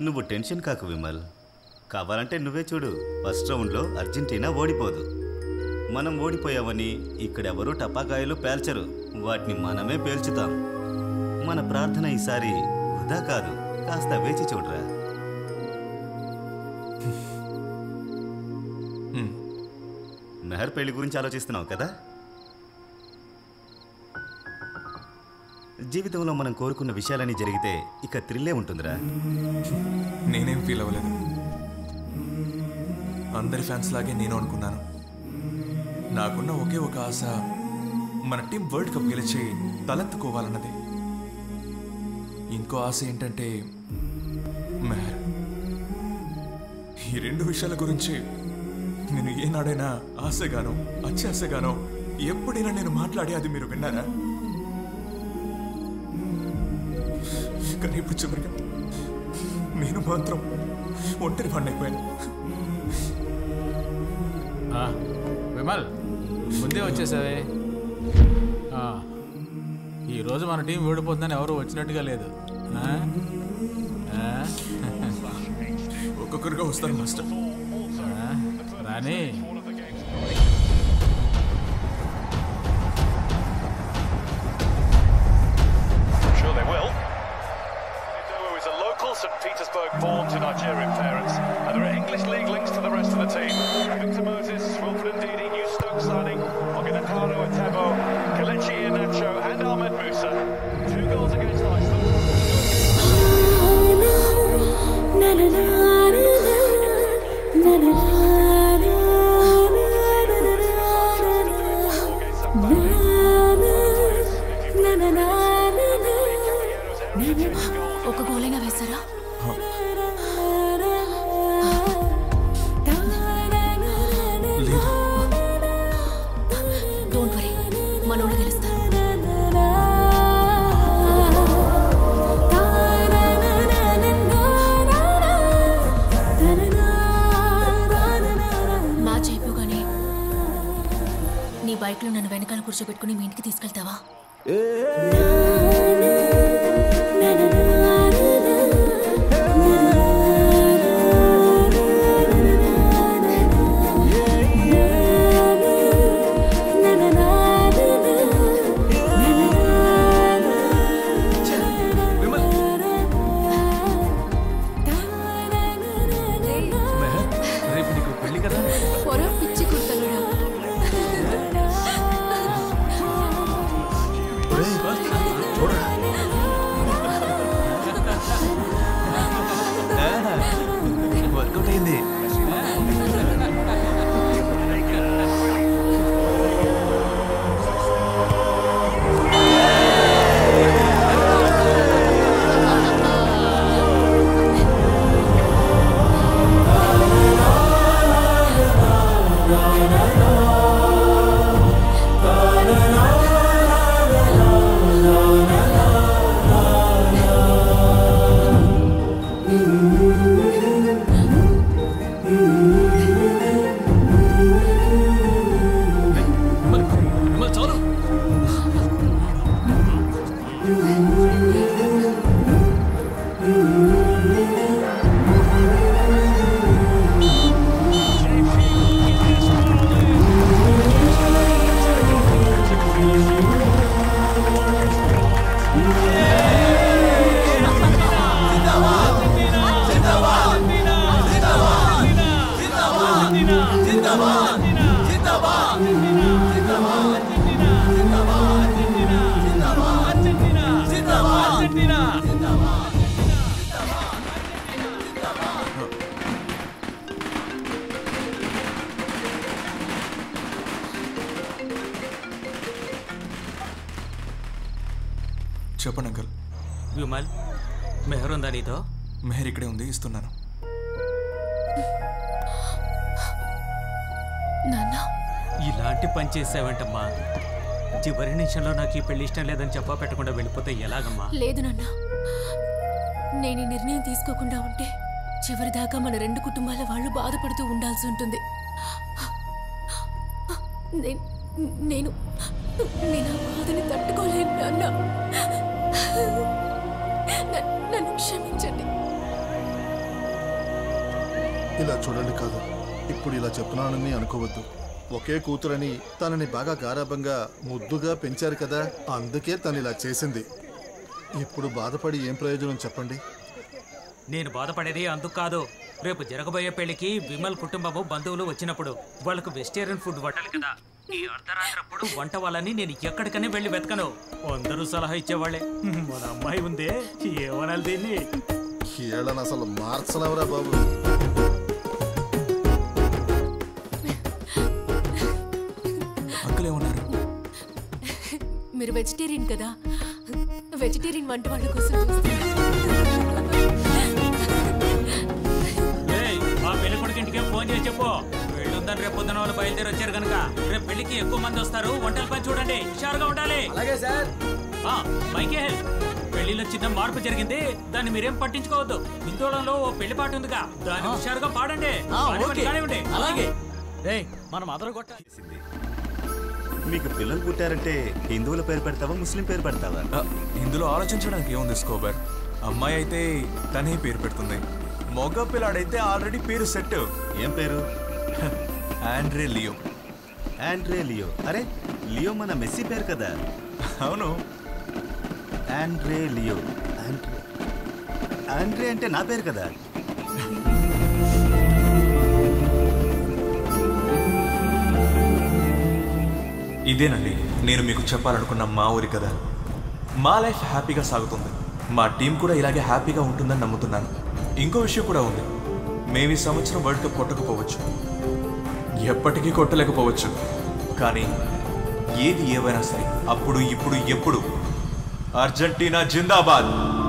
నువ్వు టెన్షన్ కాకు విమల్ కావాలంటే నువ్వే చూడు ఫస్ట్ రౌండ్లో అర్జెంటీనా ఓడిపోదు మనం ఓడిపోయామని ఇక్కడెవరూ టపాకాయలు పేల్చరు వాటిని మనమే పేల్చుతాం మన ప్రార్థన ఈసారి వృధా కాదు కాస్త వేచి చూడరా హ్మ్. మెహర్ పెళ్లి గురించి ఆలోచిస్తున్నావు కదా జీవితంలో మనం కోరుకున్న విషయాలన్నీ జరిగితే ఇక థ్రిల్లే ఉంటుందిరా నేనేం ఫీల్ అవ్వలేదు అందరి ఫ్యాన్స్ లాగే నేను అనుకున్నాను నాకున్న ఒకే ఒక ఆశ మన టీం వరల్డ్ కప్ గెలిచి తలెత్తుకోవాలన్నది ఇంకో ఆశ ఏంటంటే మెహర్ ఈ రెండు విషయాల గురించి నేను ఏనాడైనా ఆశగానో అత్యాశగానో ఎప్పుడైనా నేను మాట్లాడి అది మీరు విన్నారా కానీ ఇప్పుడు చివరిగా నేను మాత్రం ఒంటరి వాడిని అయిపోయాను ఆ, విమల్ ముందే వచ్చేసావే ఆ, ఈరోజు మన టీం ఓడిపోతుందని ఎవరు వచ్చినట్టుగా లేదు ఆ? ఆ? ఒక్కొక్కరుగా వస్తారు మాస్టర్ ఆ? రాని Sure they will. Idowu is a local St. Petersburg born to Nigerian parents, and there are English league links to the rest of the team. Victor Moses, Wilfred Ndidi, new Stoke signing, Oginakaro Atebo, Kelechi Iheanacho, and Ahmed Musa. Two goals against Iceland. ఒక గోలైనా వేశారా లేదు don't worry మనోళ్ళు గెలుస్తారు match అయిపోగానే నీ బైక్లో నన్ను వెనకాల కూర్చోబెట్టుకుని మీ ఇంటికి తీసుకెళ్తావా విమల్ మెహర్ రేపు నీకు పెళ్లి కదా పొర పిచ్చి కుర్తలురా వర్కౌట్ అయింది విమల్ చాలు చెప్పండి అంకల్ విమల్ మెహర్ ఉందా నీతో మెహర్ ఇక్కడే ఉంది ఇస్తున్నాను నాన్న ఇలాంటి పని చేసావంటమ్మా చివరి నిమిషంలో నాకు ఈ పెళ్లి ఇష్టం లేదని చెప్పా పెట్టకుండా వెళ్ళిపోతే ఎలాగమ్మా లేదు నాన్న నేను ఈ నిర్ణయం తీసుకోకుండా ఉంటే చివరిదాకా మన రెండు కుటుంబాల వాళ్ళు బాధపడుతూ ఉండాల్సి ఉంటుంది నేను నేను నేను ఆ బాధని తట్టుకోలేను నాన్న నన్ను- నన్ను క్షమించండి ఇలా చూడండి కాదు ఇప్పుడు ఇలా చెప్తున్నానని అనుకోవద్దు ఒకే కూతురని తనని బాగా గారాభంగా ముద్దుగా పెంచారు కదా అందుకే తను ఇలా చేసింది ఇప్పుడు బాధపడి ఏం ప్రయోజనం చెప్పండి నేను బాధపడేది అందుకు కాదు రేపు జరగబోయే పెళ్లికి విమల్ కుటుంబము బంధువులు వచ్చినప్పుడు వాళ్ళకు వెజిటేరియన్ ఫుడ్ వండాలి కదా ఈ అర్ధరాత్రప్పుడు వంట వాళ్ళని నేను ఎక్కడికనే వెళ్ళి వెతకను అందరూ సలహా ఇచ్చేవాళ్ళే మన అమ్మాయి ఉందే ఏమనాలి దీన్ని ఏళ్ళని అసలు మార్చలేవరా బాబు అంకుల్ ఏమన్నారు మీరు వెజిటేరియన్ కదా వెజిటేరియన్ వంట వాళ్ళ కోసం చూస్తున్నారు. ఏయ్, మా పెళ్లి కొడుకింటికే ఫోన్ చేసి చెప్పు పెళ్ళుందని రేపు పొద్దున వాళ్ళు బయలుదేరి వచ్చారు కనుక రేపు పెళ్లికి ఎక్కువ మంది వస్తారు వంటల పని చూడండి హుషారుగా ఉండాలి అలాగే సార్ ఆ, మైకేల్ పెళ్లిలో చిన్న మార్పు జరిగింది దాన్ని మీరేం పట్టించుకోవద్దు హిందోళంలో ఓ పెళ్లి పాట ఉందిగా దాన్ని హుషారుగా పాడండి కానివ్వండి, కానివ్వండి. అలాగే రేయ్ మనం అదరు కొట్ట మీకు పిల్లలు పుట్టారంటే హిందువుల పేరు పెడతావా ముస్లిం పేరు పెడతావా ఆ, ఇందులో ఆలోచించడానికి ఏముంది స్కోబర్ అమ్మాయి అయితే తనే పేరు పెడుతుంది మగ పిల్లాడైతే ఆల్రెడీ పేరు సెట్ ఏం పేరు ఆండ్రే లియో ఆండ్రే లియో అరే లియో మన మెస్సీ పేరు కదా అవును ఆండ్రే లియో ఆండ్రే ఆండ్రే అంటే నా పేరు కదా ఇదేనండి నేను మీకు చెప్పాలనుకున్న మా ఊరి కథ మా లైఫ్ హ్యాపీగా సాగుతుంది మా టీం కూడా ఇలాగే హ్యాపీగా ఉంటుందని నమ్ముతున్నాను ఇంకో విషయం కూడా ఉంది మేము ఈ సంవత్సరం వరల్డ్ కప్ కొట్టకపోవచ్చు ఎప్పటికీ కొట్టలేకపోవచ్చు కానీ ఏది ఏవైనా సరే అప్పుడు ఇప్పుడు ఎప్పుడు అర్జెంటీనా జిందాబాద్